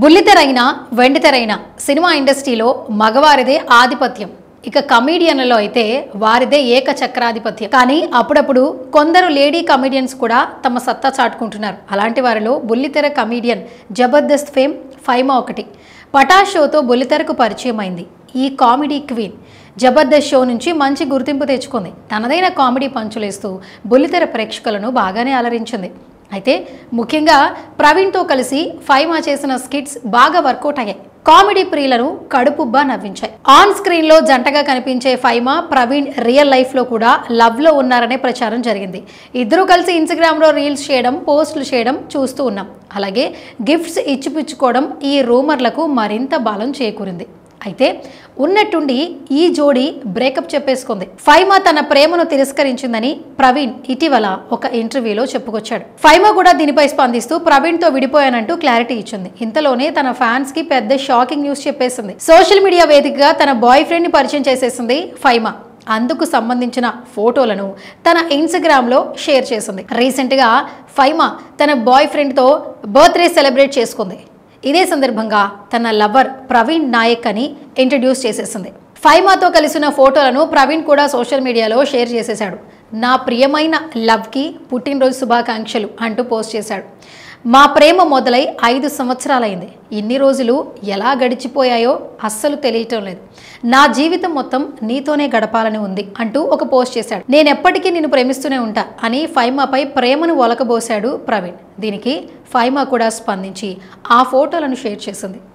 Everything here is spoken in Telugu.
బుల్లితెరైన వెండితెరైన సినిమా ఇండస్ట్రీలో మగవారిదే ఆధిపత్యం ఇక కమీడియన్లలో అయితే వారిదే ఏక చక్రాధిపత్యం కానీ అప్పుడప్పుడు కొందరు లేడీ కమీడియన్స్ కూడా తమ సత్తా చాటుకుంటున్నారు అలాంటి వారిలో బుల్లితెర కమీడియన్ జబర్దస్త్ ఫేమ్ ఫైమా ఒకటి పటా షోతో బుల్లితెరకు పరిచయం అయింది ఈ కామెడీ క్వీన్ జబర్దస్త్ షో నుంచి మంచి గుర్తింపు తెచ్చుకుంది తనదైన కామెడీ పంచులేస్తూ బుల్లితెర ప్రేక్షకులను బాగానే అలరించింది అయితే ముఖ్యంగా ప్రవీణ్తో కలిసి ఫైమా చేసిన స్కిట్స్ బాగా వర్కౌట్ అయ్యాయి కామెడీ ప్రియులను కడుపుబ్బా నవ్వించాయి ఆన్ స్క్రీన్ లో జంటగా కనిపించే ఫైమా ప్రవీణ్ రియల్ లైఫ్ లో కూడా లవ్ లో ఉన్నారనే ప్రచారం జరిగింది ఇద్దరు కలిసి ఇన్స్టాగ్రామ్ లో రీల్స్ చేయడం పోస్టులు చేయడం చూస్తూ ఉన్నాం అలాగే గిఫ్ట్స్ ఇచ్చిపుచ్చుకోవడం ఈ రూమర్లకు మరింత బలం చేకూరింది అయితే ఉన్నట్టుండి ఈ జోడీ బ్రేకప్ చెప్పేసుకుంది ఫైమా తన ప్రేమను తిరస్కరించిందని ప్రవీణ్ ఇటీవల ఒక ఇంటర్వ్యూలో చెప్పుకొచ్చాడు ఫైమా కూడా దీనిపై స్పందిస్తూ ప్రవీణ్ తో విడిపోయానంటూ క్లారిటీ ఇచ్చింది ఇంతలోనే తన ఫ్యాన్స్ కి పెద్ద షాకింగ్ న్యూస్ చెప్పేసింది సోషల్ మీడియా వేదికగా తన బాయ్ ఫ్రెండ్ ని పరిచయం చేసేసింది ఫైమా అందుకు సంబంధించిన ఫోటోలను తన ఇన్స్టాగ్రామ్లో షేర్ చేసింది రీసెంట్గా ఫైమా తన బాయ్ ఫ్రెండ్తో బర్త్డే సెలబ్రేట్ చేసుకుంది ఇదే సందర్భంగా తన లవర్ ప్రవీణ్ నాయక్ అని ఇంట్రడ్యూస్ చేసేసింది ఫైమాతో కలిసిన ఫోటోలను ప్రవీణ్ కూడా సోషల్ మీడియాలో షేర్ చేసేశాడు నా ప్రియమైన లవ్కి పుట్టినరోజు శుభాకాంక్షలు అంటూ పోస్ట్ చేశాడు మా ప్రేమ మొదలై ఐదు సంవత్సరాలైంది ఇన్ని రోజులు ఎలా గడిచిపోయాయో అస్సలు తెలియటం లేదు నా జీవితం మొత్తం నీతోనే గడపాలని ఉంది అంటూ ఒక పోస్ట్ చేశాడు నేను ఎప్పటికీ నిన్ను ప్రేమిస్తూనే ఉంటా అని ఫైమాపై ప్రేమను ఒలకబోశాడు ప్రవీణ్ దీనికి ఫైమా కూడా స్పందించి ఆ ఫోటోలను షేర్ చేసింది